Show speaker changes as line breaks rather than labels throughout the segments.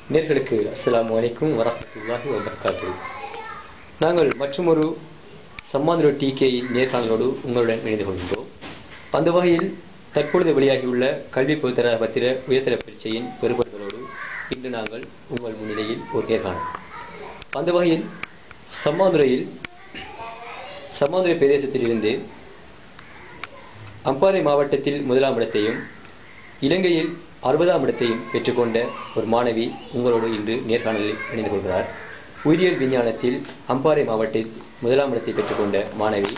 நேர்களுக்கு அஸ்ஸலாமு அலைக்கும் வரஹ்மத்துல்லாஹி வபரகாத்துஹு நாங்கள் மற்றுமொரு சம்மாந்திர டிகேயின் நேர்காணலோடு உங்களுடன் இணைந்து கொள்கின்றோம் அந்த வகையில் தற்பொழுது வெளியாகியுள்ள கல்வி பொதுத்தர பத்திர உயர்தர பரீட்சையின் பெறுபவர்களோடு இன்று நாங்கள் உங்கள் முன்னிலையில் ஒரு நேர்காணல் அந்த வகையில் சம்மாந்துறையில் சம்மாந்துறை பிரதேசத்திலிருந்து அம்பாறை மாவட்டத்தில் முதலாம் இடத்தையும் இலங்கையில் அறுபதாம் இடத்தையும் பெற்றுக்கொண்ட ஒரு மாணவி உங்களோடு இன்று நேர்காணலில் இணைந்து கொள்கிறார் உயிரியல் விஞ்ஞானத்தில் அம்பாறை மாவட்டத்தில் முதலாம் இடத்தை பெற்றுக்கொண்ட மாணவி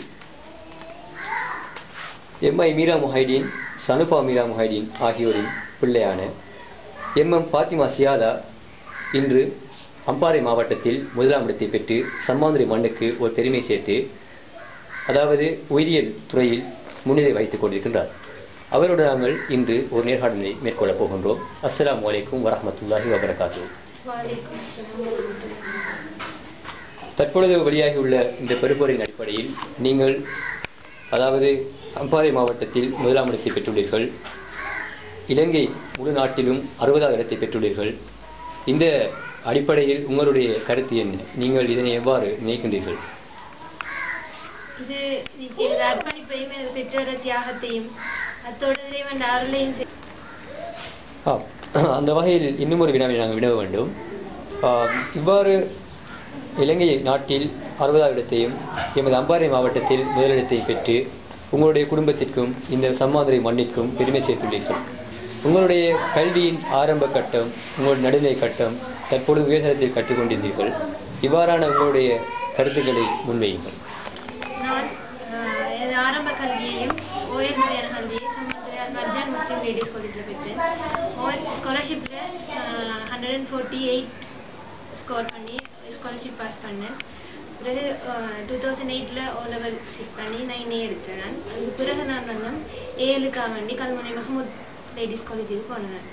எம்ஐ மீரா முஹைடீன் சனுபா மீரா முஹைடீன் ஆகியோரின் பிள்ளையான எம் எம் பாத்திமா சியாதா இன்று அம்பாறை மாவட்டத்தில் முதலாம் இடத்தை பெற்று சம்மாந்துறை மண்ணுக்கு ஒரு பெருமை சேர்த்து அதாவது உயிரியல் துறையில் முன்னிலை வகித்துக் கொண்டிருக்கின்றார் அவரோடு நாங்கள் இன்று ஒரு நேர்காணலை மேற்கொள்ளப் போகின்றோம் அஸ்ஸலாமு அலைக்கும் வரஹ்மத்துல்லாஹி வபரகாத்து
வலைக்கும் அஸ்ஸலாம் வரஹ்மத்துல்லாஹி
தற்பொழுது வெளியாகியுள்ள இந்த பெறுபொறின் அடிப்படையில் நீங்கள் அதாவது அம்பாறை மாவட்டத்தில் முதலாம் இடத்தை பெற்றுள்ளீர்கள் இலங்கை முழு நாட்டிலும் அறுபதாவது இடத்தை பெற்றுள்ளீர்கள் இந்த அடிப்படையில் உங்களுடைய கருத்து என்ன நீங்கள் இதனை எவ்வாறு நினைக்கின்றீர்கள்
இது இன்னைக்கு எனது அர்ப்பணிப்பையும் எனது பெற்றோர தியாகத்தையும் அத்தோடு இறைவன் அருளையும் செ-
ஆம் அந்த வகையில் இன்னும் ஒரு வினாவை நாங்கள் வினவ வேண்டும் ஆம், இவ்வாறு இலங்கை நாட்டில் அறுபதாவது இடத்தையும் எமது அம்பாறை மாவட்டத்தில் முதலிடத்தை பெற்று உங்களுடைய குடும்பத்திற்கும் இந்த சம்மாதுரை மண்ணிற்கும் பெருமை சேர்த்துள்ளீர்கள் உங்களுடைய கல்வியின் ஆரம்ப கட்டம் உங்களுடைய நடுநிலை கட்டம் தற்பொழுது உயர்தரத்தில் கற்றுக்கொண்டிருந்தீர்கள் இவ்வாறான உங்களுடைய கருத்துக்களை முன்வையுங்கள்
நான் ஆஹ், எனது ஆரம்ப கல்வியையும் ஓஎல் முறையான கல்வியை சமுத்திரையார் மர்ஜான் முஸ்லீம் லேடிஸ் காலேஜில் பெற்றேன் ஓஎல் ஸ்காலர்ஷிப்பில் hundred and forty eight score பண்ணி ஸ்காலர்ஷிப் பாஸ் பண்ணேன் பிறகு டூ தௌசண்ட் எயிட்டில் ஓ லெவல் சிட் பண்ணி நைன் ஏ எடுத்தேன் நான் அதுக்கு பிறகு நான் வந்து ஏழுக்காக வேண்டி கல்முனை மஹமூத் லேடிஸ் காலேஜுக்கு போனேன்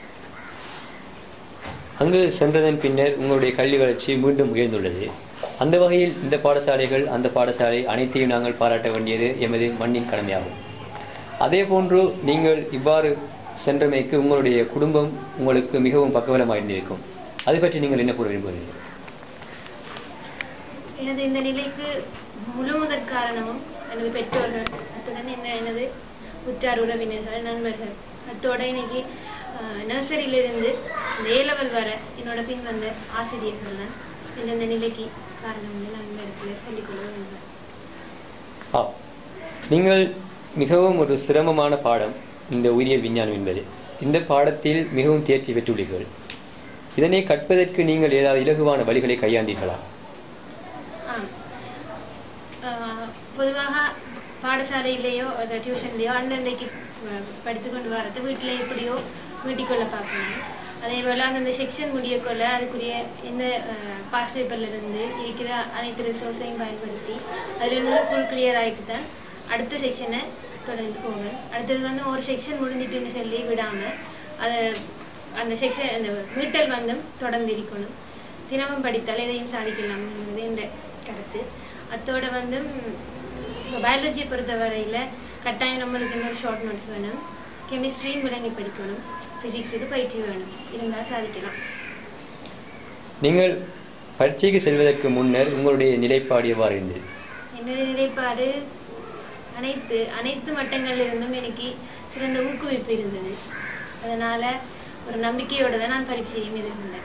அங்கு சென்றதன் பின்னர் உங்களுடைய கல்வி வளர்ச்சி மீண்டும் உயர்ந்துள்ளது அந்த வகையில் இந்த பாடசாலைகள் அந்த பாடசாலை அனைத்தையும் நாங்கள் பாராட்ட வேண்டியது எமது மண்ணின் கடமையாகும் அதே போன்று நீங்கள் இவ்வாறு சென்றமைக்கு உங்களுடைய குடும்பம் உங்களுக்கு மிகவும் பக்கபலமாக இருந்திருக்கும் அதை பற்றி நீங்கள் என்ன கூற விரும்புகிறீர்கள்
எனது இந்த நிலைக்கு முழு முதற் காரணமும் எனது பெற்றோர்கள் அத்துடன் என்ன எனது உற்றார் உறவினர்கள் நண்பர்கள் அத்தோட இன்னைக்கு நர்சரியிலிருந்து இந்த ஏ லெவல் வர என்னோட பின் வந்த ஆசிரியர்கள் தான் இந்த இந்த நிலைக்கு காரணம் என்று நான் இந்த இடத்துல சொல்லிக்கொள்ள விரும்புகிறேன்
ஆ நீங்கள் மிகவும் ஒரு சிரமமான பாடம் இந்த உயிரியல் விஞ்ஞானம் என்பது இந்த பாடத்தில் மிகவும் தேர்ச்சி பெற்றுள்ளீர்கள் இதனை கற்பதற்கு நீங்கள் ஏதாவது இலகுவான வழிகளை கையாண்டீர்களா
ஆம் ஆஹ் பொதுவாக பாடசாலையிலேயோ அதை டியூஷன்லேயோ அன்னன்னைக்கு படித்து கொண்டு வரது வீட்டில் எப்படியோ வீட்டிற்குள்ள பார்க்கணும் அதே போல் அந்தந்த செக்ஷன் முடியக்குள்ள அதுக்குரிய இந்த பாஸ்ட் பேப்பர்ல இருந்து இருக்கிற அனைத்து ரிசோர்ஸையும் பயன்படுத்தி அதில் இருந்து ஃபுல் கிளியர் ஆகிட்டு தான் அடுத்த செக்ஷனை தொடர்ந்து போவேன் அடுத்தது வந்து ஒரு செக்ஷன் முடிஞ்சிட்டுன்னு சொல்லி விடாமல் அதை அந்த செக்ஷன் அந்த மீட்டல் வந்து தொடர்ந்து இருக்கணும் தினமும் படித்தால் எதையும் சாதிக்கலாம் என்பது என்ற கருத்து அத்தோட வந்து பயாலஜியை பொறுத்த வரையில கட்டாயம் நம்மளுக்கு இன்னொரு ஷார்ட் நோட்ஸ் வேணும் கெமிஸ்ட்ரியும் விளங்கி படிக்கணும் பிசிக்ஸுக்கு பயிற்சி வேணும் இருந்தால் சாதிக்கலாம்
நீங்கள் பரீட்சைக்கு செல்வதற்கு முன்னர் உங்களுடைய நிலைப்பாடு எவ்வாறு இருந்தது
என்னுடைய நிலைப்பாடு அனைத்து அனைத்து மட்டங்களில் இருந்தும் எனக்கு சிறந்த ஊக்குவிப்பு இருந்தது அதனால ஒரு நம்பிக்கையோட தான் நான் பரீட்சையும் எதிர்கொண்டேன்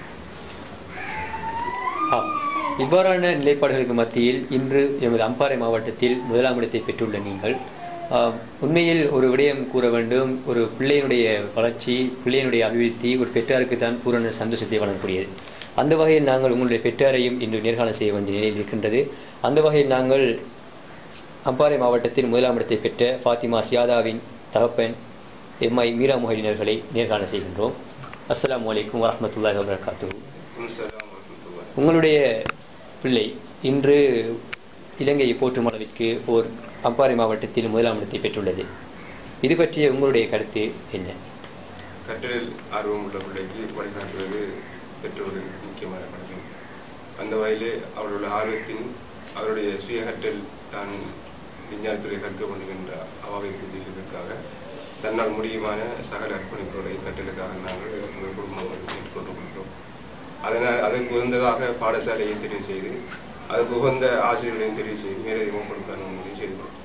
ஆம் இவ்வாறான நிலைப்பாடுகளுக்கு மத்தியில் இன்று எமது அம்பாறை மாவட்டத்தில் முதலாம் இடத்தை பெற்றுள்ள நீங்கள் ஆம், உண்மையில் ஒரு விடயம் கூற வேண்டும் ஒரு பிள்ளையினுடைய வளர்ச்சி பிள்ளையினுடைய அபிவிருத்தி ஒரு பெற்றாருக்கு தான் பூரண சந்தோஷத்தை வழங்கக்கூடியது அந்த வகையில் நாங்கள் உங்களுடைய பெற்றாரையும் இன்று நேர்காணல் செய்ய வேண்டிய நிலையில் இருக்கின்றது அந்த வகையில் நாங்கள் அம்பாறை மாவட்டத்தில் முதலாம் இடத்தை பெற்ற ஃபாத்திமா சியாதாவின் தகப்பன் எம்ஐ மீரா முஹைடினர்களை நேர்காணல் செய்கின்றோம் அஸ்ஸலாமு அலைக்கும் வரஹ்மத்துல்லாஹி வபரகாத்துஹு
அஸ்ஸலாமு வரஹ்மத்துல்லாஹி.
உங்களுடைய பிள்ளை இன்று இலங்கையை போற்றும் அளவிற்கு ஓர் அம்பாறை மாவட்டத்தில் முதலாம் இடத்தை பெற்றுள்ளது இது பற்றிய உங்களுடைய கருத்து என்ன
கற்றலில் ஆர்வம் உள்ள பிள்ளைக்கு வழிகாட்டுவது பெற்றோரின் முக்கியமான கடமை அந்த வகையிலே அவருடைய ஆர்வத்தின் அவருடைய சுய கற்றல் தான் விஞ்ஞானத்துறை கற்க பண்ணுகின்ற அவாவை பூர்த்தி செய்வதற்காக தன்னால் முடியுமான சகல அர்ப்பணிப்புகளை கற்றலுக்காக நாங்கள் எங்கள் குடும்பங்கள் மேற்கொண்டு கொடுத்தோம் அதனால் அதற்கு உகந்ததாக பாடசாலையை தெரிவு செய்து அதுக்கு உகந்த ஆசிரியர்களையும் தெரிவு செய்து மேலதிகமாக கொடுக்கணும் செய்து கொடுத்தோம்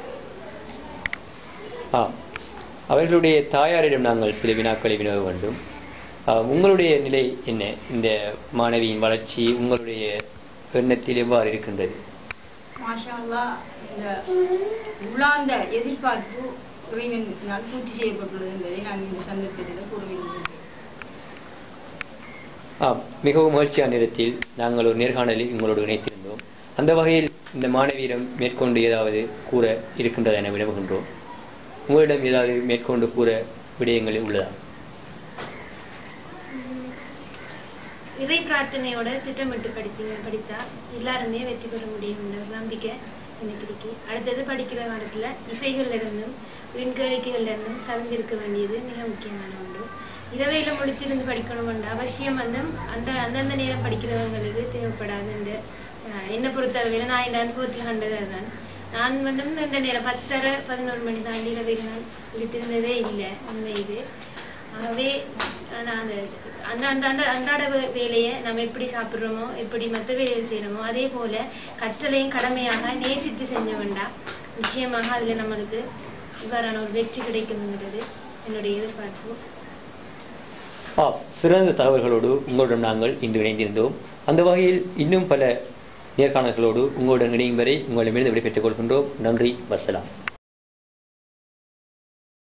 ஆ அவர்களுடைய தாயாரிடம் நாங்கள் சில வினாக்களை வினவ வேண்டும் ஆ, உங்களுடைய நிலை என்ன இந்த மாணவியின் வளர்ச்சி உங்களுடைய எண்ணத்தில் எவ்வாறு இருக்கின்றது
மாஷா அல்லாஹ் இந்த உள்ளார்ந்த எதிர்பார்ப்பு இறைவனால் பூர்த்தி செய்யப்பட்டுள்ளது என்பதை நான் இந்த சந்தர்ப்பத்தில் கூற விரும்புகிறேன்
ஆ மிகவும் மகிழ்ச்சியான நேரத்தில் நாங்கள் ஒரு நேர்காணலில் உங்களோடு இணைத்திருந்தோம் அந்த வகையில் இந்த மாணவியிடம் மேற்கொண்டு ஏதாவது கூற இருக்கின்றதா என வினவுகின்றோம் உங்களிடம் ஏதாவது மேற்கொண்டு கூற விடயங்கள் உள்ளதா
இறை பிரார்த்தனையோட திட்டமிட்டு படிச்சீங்க படித்தா எல்லாருமே வெற்றி பெற முடியும்ன்ற ஒரு நம்பிக்கை எனக்கு இருக்கு அடுத்தது படிக்கிற காலத்துல இசைகள்ல இருந்தும் விண்கழிக்கைகள்ல இருந்தும் கலந்திருக்க வேண்டியது மிக முக்கியமான ஒன்று இரவையில முழிச்சிருந்து படிக்கணும்ன்ற அவசியம் வந்து அந்த அந்தந்த நேரம் படிக்கிறவங்களுக்கு தேவைப்படாது இந்த அஹ், என்னை பொறுத்தளவில் நான் இந்த அனுபவத்தில் கண்டது அதுதான் நான் வந்து இந்த நேரம் பத்தரை பதினோரு மணி தாண்டி இரவையில் நான் விழித்திருந்ததே இல்லை உண்மை இது ஆகவே நான் அந்த அந்த அந்த அந்த அன்றாட வே- வேலையை நம்ம எப்படி சாப்பிடுறோமோ எப்படி மற்ற வேலைகள் செய்யறோமோ அதே போல கற்றலையும் கடமையாக நேசித்து செஞ்ச வேண்டாம் நிச்சயமாக அதுல நம்மளுக்கு இவ்வாறான ஒரு வெற்றி கிடைக்கும்ங்கிறது என்னுடைய எதிர்பார்ப்பு
ஆ சிறந்த தகவல்களோடு உங்களுடன் நாங்கள் இன்று இணைந்திருந்தோம் அந்த வகையில் இன்னும் பல நேர்காணல்களோடு உங்களுடன் இணையும் வரை உங்களிடமிருந்து விடைபெற்றுக் கொள்கின்றோம் நன்றி வசலாம்